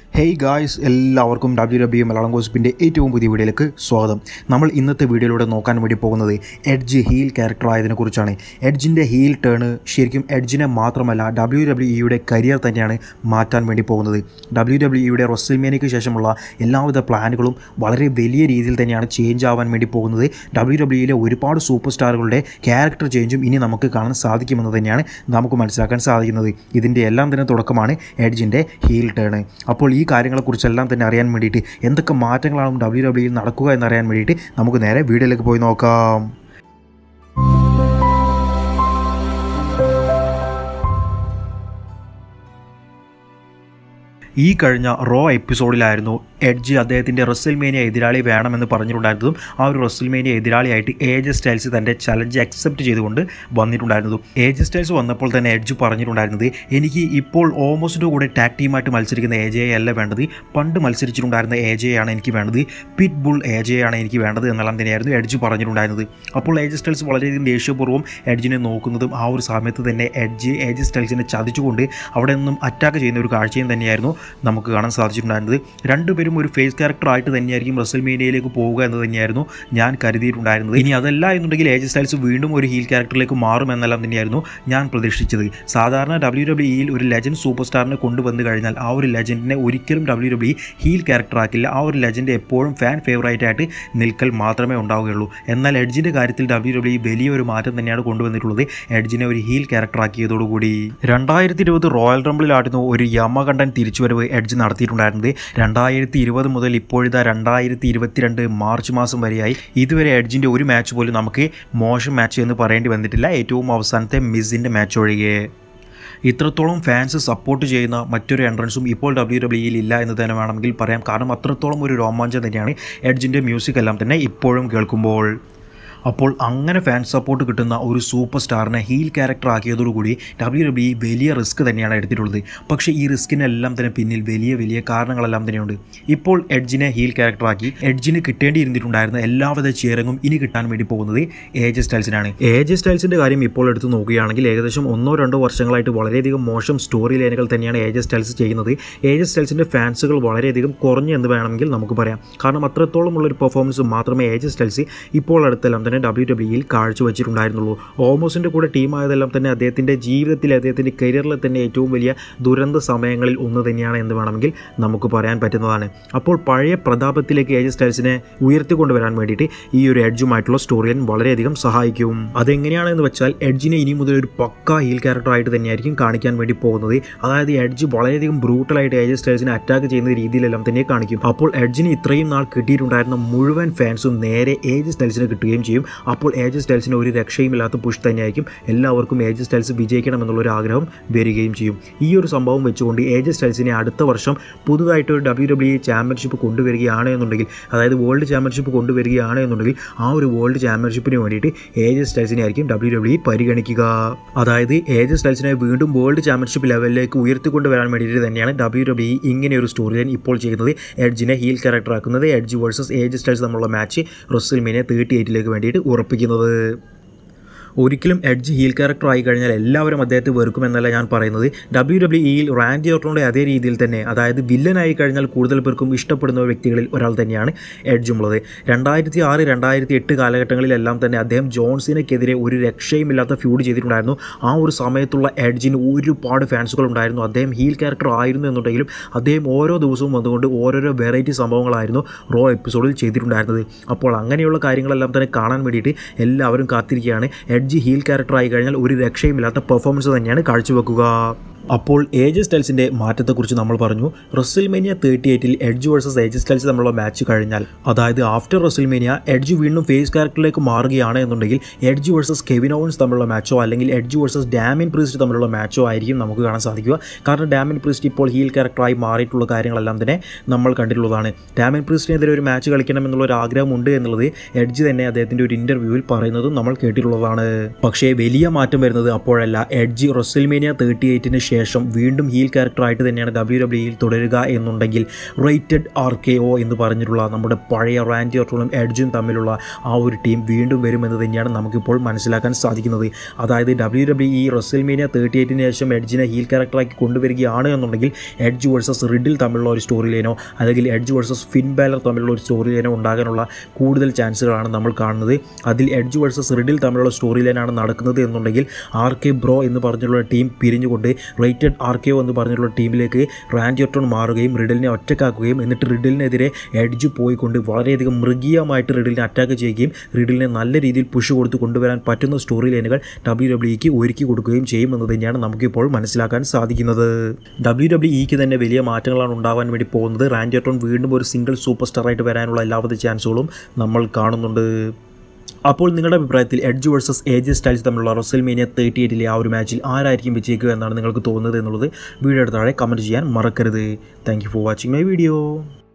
hey guys എല്ലാവർക്കും W W Malayalam ഗോസിപ്പിൻ്റെ ഏറ്റവും പുതിയ വീഡിയോയിലേക്ക് സ്വാഗതം നമ്മൾ ഇന്നത്തെ വീഡിയോയിലൂടെ നോക്കാൻ വേണ്ടി പോകുന്നത് എഡ്ജ് ഹീൽ ക്യാരക്ടർ ആയതിനെക്കുറിച്ചാണ് എഡ്ജിൻ്റെ ഹീൽ ടേണ് ശരിക്കും എഡ്ജിനെ മാത്രമല്ല ഡബ്ല്യു ഡബ്ല്യു ഇയുടെ കരിയർ തന്നെയാണ് മാറ്റാൻ വേണ്ടി പോകുന്നത് ഡബ്ല്യു ഡബ്ല്യു ഇയുടെ റൊസൽമേനയ്ക്ക് ശേഷമുള്ള എല്ലാവിധ പ്ലാനുകളും വളരെ വലിയ രീതിയിൽ തന്നെയാണ് ചേഞ്ച് ആവാൻ വേണ്ടി പോകുന്നത് ഡബ്ല്യു ഡബ്ല്യുയിലെ ഒരുപാട് സൂപ്പർ സ്റ്റാറുകളുടെ ക്യാരക്ടർ ചേഞ്ചും ഇനി നമുക്ക് കാണാൻ സാധിക്കുമെന്ന് തന്നെയാണ് നമുക്ക് മനസ്സിലാക്കാൻ സാധിക്കുന്നത് ഇതിൻ്റെ എല്ലാം തന്നെ തുടക്കമാണ് എഡ്ജിൻ്റെ ഹീൽ ടേണ് അപ്പോൾ ഈ കാര്യങ്ങളെക്കുറിച്ചെല്ലാം തന്നെ അറിയാൻ വേണ്ടിയിട്ട് എന്തൊക്കെ മാറ്റങ്ങളാണ് ഡബ്ല്യു ഡബ്ല്യുയിൽ നടക്കുക എന്നറിയാൻ വേണ്ടിയിട്ട് നമുക്ക് നേരെ വീഡിയോയിലേക്ക് പോയി നോക്കാം ഈ കഴിഞ്ഞ റോ എപ്പിസോഡിലായിരുന്നു എഡ്ജ് അദ്ദേഹത്തിൻ്റെ റെസൽമേനിയ എതിരാളി വേണമെന്ന് പറഞ്ഞിട്ടുണ്ടായിരുന്നതും ആ ഒരു റെസൽമേനിയ എതിരാളിയായിട്ട് ഏജ് സ്റ്റൈൽസ് തൻ്റെ ചലഞ്ച് അക്സെപ്റ്റ് ചെയ്തുകൊണ്ട് വന്നിട്ടുണ്ടായിരുന്നതും ഏജ് സ്റ്റൈൽസ് വന്നപ്പോൾ തന്നെ എഡ്ജ് പറഞ്ഞിട്ടുണ്ടായിരുന്നത് എനിക്ക് ഇപ്പോൾ ഓമോസിൻ്റെ കൂടെ ടാക് ടീമായിട്ട് മത്സരിക്കുന്ന എജയെ അല്ല വേണ്ടത് പണ്ട് മത്സരിച്ചിട്ടുണ്ടായിരുന്ന എജയാണ് എനിക്ക് വേണ്ടത് പിറ്റ് ബുൾ എജയാണ് എനിക്ക് വേണ്ടത് എന്നെല്ലാം തന്നെയായിരുന്നു എഡ്ജ് പറഞ്ഞിട്ടുണ്ടായിരുന്നത് അപ്പോൾ ഏജ് സ്റ്റൈൽസ് വളരെയധികം ദേഷ്യപൂർവ്വം എഡ്ജിനെ നോക്കുന്നതും ആ ഒരു സമയത്ത് തന്നെ എഡ്ജ് ഏജ് സ്റ്റൈൽസിനെ ചതിച്ചുകൊണ്ട് അവിടെ നിന്നും അറ്റാക്ക് ചെയ്യുന്ന ഒരു കാഴ്ചയും തന്നെയായിരുന്നു നമുക്ക് കാണാൻ സാധിച്ചിട്ടുണ്ടായിരുന്നത് രണ്ടുപേരും ഒരു ഫേസ് ക്യാരക്ടർ ആയിട്ട് തന്നെയായിരിക്കും റസൽമേനിയയിലേക്ക് പോവുക എന്ന് തന്നെയായിരുന്നു ഞാൻ കരുതിയിട്ടുണ്ടായിരുന്നത് ഇനി അതല്ല എന്നുണ്ടെങ്കിൽ ഏജ് സ്റ്റൈൽസ് വീണ്ടും ഒരു ഹീൽ ക്യാരക്ടറിലേക്ക് മാറും എന്നെല്ലാം തന്നെയായിരുന്നു ഞാൻ പ്രതീക്ഷിച്ചത് സാധാരണ ഡബ്ല്യു ഡബ്ല്യു ഇയിൽ ഒരു ലെജൻഡ് സൂപ്പർ സ്റ്റാറിനെ കൊണ്ടുവന്നു കഴിഞ്ഞാൽ ആ ഒരു ലെജൻഡിനെ ഒരിക്കലും ഡബ്ല്യു ഡബ്ല്യു ഹീൽ ക്യാരക്ടർ ആക്കില്ല ആ ഒരു ലെജൻഡ് എപ്പോഴും ഫാൻ ഫേവറേറ്റ് ആയിട്ട് നിൽക്കൽ മാത്രമേ ഉണ്ടാവുകയുള്ളൂ എന്നാൽ എഡ്ജിൻ്റെ കാര്യത്തിൽ ഡബ്ല്യു ഡബ്ല്യു വലിയൊരു മാറ്റം തന്നെയാണ് കൊണ്ടുവന്നിട്ടുള്ളത് എഡ്ജിനെ ഒരു ഹീൽ ക്യാരക്ടർ ആക്കിയതോടുകൂടി രണ്ടായിരത്തി ഇരുപത് റോയൽ റംബിളിലായിരുന്നു ഒരു യമകണ്ഠൻ തിരിച്ചുവരവ് എഡ്ജ് നടത്തിയിട്ടുണ്ടായിരുന്നത് രണ്ടായിരത്തി ഇരുപത് മുതൽ ഇപ്പോഴത്തെ രണ്ടായിരത്തി ഇരുപത്തിരണ്ട് മാർച്ച് മാസം വരെയായി ഇതുവരെ എഡ്ജിൻ്റെ ഒരു മാച്ച് പോലും നമുക്ക് മോശം മാച്ച് എന്ന് പറയേണ്ടി വന്നിട്ടില്ല ഏറ്റവും അവസാനത്തെ മിസ്സിൻ്റെ മാച്ച് ഒഴികെ ഇത്രത്തോളം ഫാൻസ് സപ്പോർട്ട് ചെയ്യുന്ന മറ്റൊരു എൻട്രൻസും ഇപ്പോൾ ഡബ്ല്യു ഡബ്ല്യുയിൽ ഇല്ല എന്ന് തന്നെ വേണമെങ്കിൽ പറയാം കാരണം അത്രത്തോളം ഒരു രോമാഞ്ചം തന്നെയാണ് എഡ്ജിൻ്റെ മ്യൂസിക് എല്ലാം തന്നെ ഇപ്പോഴും കേൾക്കുമ്പോൾ അപ്പോൾ അങ്ങനെ ഫാൻ സപ്പോർട്ട് കിട്ടുന്ന ഒരു സൂപ്പർ സ്റ്റാറിനെ ഹീൽ ക്യാരക്ടർ ആക്കിയതോടുകൂടി ഡബ്ല്യു ഡബ്ല്യു വലിയ റിസ്ക് തന്നെയാണ് എടുത്തിട്ടുള്ളത് പക്ഷേ ഈ റിസ്കിനെല്ലാം തന്നെ പിന്നിൽ വലിയ വലിയ കാരണങ്ങളെല്ലാം തന്നെയുണ്ട് ഇപ്പോൾ എഡ്ജിനെ ഹീൽ ക്യാരക്ടർ ആക്കി എഡ്ജിന് കിട്ടേണ്ടിയിരുന്നിട്ടുണ്ടായിരുന്ന എല്ലാവിധ ചേരങ്ങും ഇനി കിട്ടാൻ വേണ്ടി പോകുന്നത് ഏജ് സ്റ്റൈൽസിനാണ് ഏജ് സ്റ്റൈൽസിൻ്റെ കാര്യം ഇപ്പോൾ എടുത്ത് നോക്കുകയാണെങ്കിൽ ഏകദേശം ഒന്നോ രണ്ടോ വർഷങ്ങളായിട്ട് വളരെയധികം മോശം സ്റ്റോറി ലൈനുകൾ തന്നെയാണ് ഏജ് സ്റ്റൈൽസ് ചെയ്യുന്നത് ഏജ് സ്റ്റൈൽസിൻ്റെ ഫാൻസുകൾ വളരെയധികം കുറഞ്ഞു എന്ന് വേണമെങ്കിൽ നമുക്ക് പറയാം കാരണം അത്രത്തോളം ഉള്ളൊരു പെർഫോമൻസ് മാത്രമേ ഏജ് സ്റ്റൈൽസ് ഇപ്പോൾ അടുത്തെല്ലാം തന്നെ ഡബ്ല്യു ഡബ്ല്യുയിൽ കാഴ്ചവെച്ചിട്ടുണ്ടായിരുന്നുള്ളൂ ഓമോസിൻ്റെ കൂടെ ടീമായതെല്ലാം തന്നെ അദ്ദേഹത്തിൻ്റെ ജീവിതത്തിൽ അദ്ദേഹത്തിൻ്റെ കരിയറിൽ തന്നെ ഏറ്റവും വലിയ ദുരന്ത സമയങ്ങളിൽ ഒന്ന് തന്നെയാണ് എന്ന് വേണമെങ്കിൽ നമുക്ക് പറയാൻ പറ്റുന്നതാണ് അപ്പോൾ പഴയ പ്രതാപത്തിലേക്ക് ഏജ് സ്റ്റൈൽസിനെ ഉയർത്തിക്കൊണ്ടുവരാൻ വേണ്ടിയിട്ട് ഈ ഒരു എഡ്ജുമായിട്ടുള്ള സ്റ്റോറി ലൈൻ വളരെയധികം സഹായിക്കും അതെങ്ങനെയാണെന്ന് വെച്ചാൽ എഡ്ജിനെ ഇനി മുതൽ ഒരു പക്ക ഹീൽ ക്യാരക്ടറായിട്ട് തന്നെയായിരിക്കും കാണിക്കാൻ വേണ്ടി പോകുന്നത് അതായത് എഡ്ജ് വളരെയധികം ബ്രൂട്ടലായിട്ട് ഏജ് സ്റ്റൈൽസിനെ അറ്റാക്ക് ചെയ്യുന്ന രീതിയിലെല്ലാം തന്നെ കാണിക്കും അപ്പോൾ എഡ്ജിന് ഇത്രയും നാൾ കിട്ടിയിട്ടുണ്ടായിരുന്ന മുഴുവൻ ഫാൻസും നേരെ ഏജ് സ്റ്റൈൽസിനെ കിട്ടുകയും ചെയ്യും അപ്പോൾ ഏജ് സ്റ്റൈൽസിന് ഒരു രക്ഷയുമില്ലാത്ത പുഷ് തന്നെയായിരിക്കും എല്ലാവർക്കും ഏജ് സ്റ്റൈൽസ് വിജയിക്കണം എന്നുള്ളൊരു ആഗ്രഹം വരികയും ചെയ്യും ഈ ഒരു സംഭവം വെച്ചുകൊണ്ട് ഏജ് സ്റ്റൈൽസിനെ അടുത്ത വർഷം പുതുതായിട്ട് ഒരു ഡബ്ല്യു ഡബ്ല്യു ചാമ്പ്യൻഷിപ്പ് കൊണ്ടുവരികയാണ് എന്നുണ്ടെങ്കിൽ അതായത് വേൾഡ് ചാമ്പ്യൻഷിപ്പ് കൊണ്ടുവരികയാണ് എന്നുണ്ടെങ്കിൽ ആ ഒരു വേൾഡ് ചാമ്പ്യൻഷിപ്പിന് വേണ്ടിയിട്ട് ഏജ് സ്റ്റൈൽസിനെ ആയിരിക്കും ഡബ്ല്യു ഡബ്ല്യു പരിഗണിക്കുക അതായത് ഏജ് സ്റ്റൈൽസിനെ വീണ്ടും വേൾഡ് ചാമ്പ്യൻഷിപ്പ് ലെവലിലേക്ക് ഉയർത്തിക്കൊണ്ടുവരാൻ വേണ്ടിയിട്ട് തന്നെയാണ് ഡബ്ല്യു ഡബ്ല്യു ഇങ്ങനെ ഒരു സ്റ്റോറി ലൈൻ ഇപ്പോൾ ചെയ്യുന്നത് എഡ്ജിനെ ഹീൽ ക്യാരക്ടർ ആക്കുന്നത് എഡ്ജ് വേഴ്സസ് ഏജ് സ്റ്റൈൽസ് തമ്മിലുള്ള മാച്ച് റൊസൽമീനെ തേർട്ടി എയ്റ്റിലേക്ക് വേണ്ടിയിട്ട് ഉറപ്പിക്കുന്നത് ഒരിക്കലും എഡ്ജ് ഹീൽ ക്യാരക്ടർ ആയി കഴിഞ്ഞാൽ എല്ലാവരും അദ്ദേഹത്തെ വെറുക്കുമെന്നല്ല ഞാൻ പറയുന്നത് ഡബ്ല്യു ഡബ്ല്യു ഇയിൽ റാൻഡി ഓർട്ടോണിൻ്റെ അതേ രീതിയിൽ തന്നെ അതായത് വില്ലനായി കഴിഞ്ഞാൽ കൂടുതൽ പേർക്കും ഇഷ്ടപ്പെടുന്ന വ്യക്തികളിൽ ഒരാൾ തന്നെയാണ് എഡ്ജും ഉള്ളത് രണ്ടായിരത്തി ആറ് രണ്ടായിരത്തി എട്ട് കാലഘട്ടങ്ങളിലെല്ലാം തന്നെ അദ്ദേഹം ജോൺസിനെക്കെതിരെ ഒരു രക്ഷയുമില്ലാത്ത ഫ്യൂഡ് ചെയ്തിട്ടുണ്ടായിരുന്നു ആ ഒരു സമയത്തുള്ള എഡ്ജിന് ഒരുപാട് ഫാൻസുകൾ ഉണ്ടായിരുന്നു അദ്ദേഹം ഹീൽ ക്യാരക്ടർ ആയിരുന്നു എന്നുണ്ടെങ്കിലും അദ്ദേഹം ഓരോ ദിവസവും വന്നുകൊണ്ട് ഓരോരോ വെറൈറ്റി സംഭവങ്ങളായിരുന്നു റോ എപ്പിസോഡിൽ ചെയ്തിട്ടുണ്ടായിരുന്നത് അപ്പോൾ അങ്ങനെയുള്ള കാര്യങ്ങളെല്ലാം തന്നെ കാണാൻ വേണ്ടിയിട്ട് എല്ലാവരും കാത്തിരിക്കുകയാണ് എഡ്ജ് ഹീൽ ക്യാരക്ടർ ആയി കഴിഞ്ഞാൽ ഒരു രക്ഷയുമില്ലാത്ത പെർഫോമൻസ് തന്നെയാണ് കാഴ്ചവെക്കുക അപ്പോൾ ഏജ് സ്റ്റൈൽസിൻ്റെ മാറ്റത്തെക്കുറിച്ച് നമ്മൾ പറഞ്ഞു റസൽമേനിയ തേർട്ടി എയ്റ്റിൽ എഡ്ജ് വേഴ്സസ് ഏജ് സ്റ്റൈൽസ് തമ്മിലുള്ള മാച്ച് കഴിഞ്ഞാൽ അതായത് ആഫ്റ്റർ റസൽമേനിയ എഡ്ജ് വീണ്ടും ഫേസ് ക്യാരക്ടറിലേക്ക് മാറുകയാണ് എന്നുണ്ടെങ്കിൽ എഡ്ജ് വേഴ്സസ് കെവിൻ ഓവൻസ് തമ്മിലുള്ള മാച്ചോ അല്ലെങ്കിൽ എഡ്ജ് വേഴ്സസ് ഡാമിൻ പ്രീസ്റ്റ് തമ്മിലുള്ള മാച്ചോ ആയിരിക്കും നമുക്ക് കാണാൻ സാധിക്കുക കാരണം ഡാമിൻ പ്രീസ്റ്റ് ഇപ്പോൾ ഹീൽ ക്യാരക്ടറായി മാറിയിട്ടുള്ള കാര്യങ്ങളെല്ലാം തന്നെ നമ്മൾ കണ്ടിട്ടുള്ളതാണ് ഡാമിൻ പ്രീസ്റ്റിനെതിരെ ഒരു മാച്ച് കളിക്കണം എന്നുള്ള ഒരു ആഗ്രഹമുണ്ട് എന്നുള്ളത് എഡ്ജ് തന്നെ അദ്ദേഹത്തിൻ്റെ ഒരു ഇൻ്റർവ്യൂവിൽ പറയുന്നതും നമ്മൾ കേട്ടിട്ടുള്ളതാണ് പക്ഷേ വലിയ മാറ്റം വരുന്നത് അപ്പോഴല്ല എഡ്ജ് റസൽമേനിയ തേർട്ടി എയ്റ്റിന് ശേഷം വീണ്ടും ഹീൽ ക്യാരക്ടറായിട്ട് തന്നെയാണ് ഡബ്ല്യു ഡബ്ല്യുയിൽ തുടരുക എന്നുണ്ടെങ്കിൽ റേറ്റഡ് ആർ കെ ഒ എന്ന് പറഞ്ഞിട്ടുള്ള നമ്മുടെ പഴയ റാൻഡി ഓർട്ടോളും എഡ്ജും തമ്മിലുള്ള ആ ഒരു ടീം വീണ്ടും വരുമെന്ന് തന്നെയാണ് നമുക്കിപ്പോൾ മനസ്സിലാക്കാൻ സാധിക്കുന്നത് അതായത് ഡബ്ല്യു ഡബ്ല്യു ഈ റസൽമേനിയ തേർട്ടി എയ്റ്റിന് ശേഷം എഡ്ജിനെ ഹീൽ ക്യാരക്ടറാക്കി കൊണ്ടുവരികയാണ് എന്നുണ്ടെങ്കിൽ എഡ്ജ് വേഴ്സസ് റിഡിൽ തമ്മിലുള്ള ഒരു സ്റ്റോറി ലൈനോ അല്ലെങ്കിൽ എഡ്ജ് വേഴ്സസ് ഫിൻ ബാലർ തമ്മിലുള്ള ഒരു സ്റ്റോറി ലൈനോ ഉണ്ടാകാനുള്ള കൂടുതൽ ചാൻസുകളാണ് നമ്മൾ കാണുന്നത് അതിൽ എഡ്ജ് വേഴ്സസ് റിഡിൽ തമ്മിലുള്ള സ്റ്റോറി ലൈനാണ് നടക്കുന്നത് എന്നുണ്ടെങ്കിൽ ആർ കെ ബ്രോ എന്ന് പറഞ്ഞിട്ടുള്ള ടീം പിരിഞ്ഞുകൊണ്ട് റേറ്റഡ് ആർ കെ ഒ എന്ന് പറഞ്ഞിട്ടുള്ള ടീമിലേക്ക് റാൻഡി ഒട്ടോൺ മാറുകയും റിഡിലിനെ ഒറ്റക്കാക്കുകയും എന്നിട്ട് റിഡിലിനെതിരെ എഡ്ജ് പോയിക്കൊണ്ട് വളരെയധികം മൃഗീയമായിട്ട് റിഡിലിനെ അറ്റാക്ക് ചെയ്യുകയും റിഡിലിനെ നല്ല രീതിയിൽ പുഷ് കൊടുത്ത് കൊണ്ടുവരാൻ പറ്റുന്ന സ്റ്റോറി ലൈനുകൾ ഡബ്ല്യു ഡബ്ല്യു ഇക്ക് ഒരുക്കി കൊടുക്കുകയും ചെയ്യുമെന്ന് തന്നെയാണ് നമുക്കിപ്പോൾ മനസ്സിലാക്കാൻ സാധിക്കുന്നത് ഡബ്ല്യു ഡബ്ല്യു ഇക്ക് തന്നെ വലിയ മാറ്റങ്ങളാണ് ഉണ്ടാവാൻ വേണ്ടി പോകുന്നത് റാൻഡി ഒട്ടോൺ വീണ്ടും ഒരു സിംഗിൾ സൂപ്പർ സ്റ്റാറായിട്ട് വരാനുള്ള എല്ലാവിധ ചാൻസുകളും നമ്മൾ കാണുന്നുണ്ട് അപ്പോൾ നിങ്ങളുടെ അഭിപ്രായത്തിൽ എഡ്ജ് വേഴ്സസ് ഏജ് സ്റ്റൈൽസ് തമ്മിലുള്ള റസൽമേനിയ തേർട്ടി എയ്റ്റിലെ ആ ഒരു മാച്ചിൽ ആരായിരിക്കും വിജയിക്കുക എന്നാണ് നിങ്ങൾക്ക് തോന്നുന്നത് എന്നുള്ളത് വീഡിയോ താഴെ കമൻറ്റ് ചെയ്യാൻ മറക്കരുത് thank you for watching my video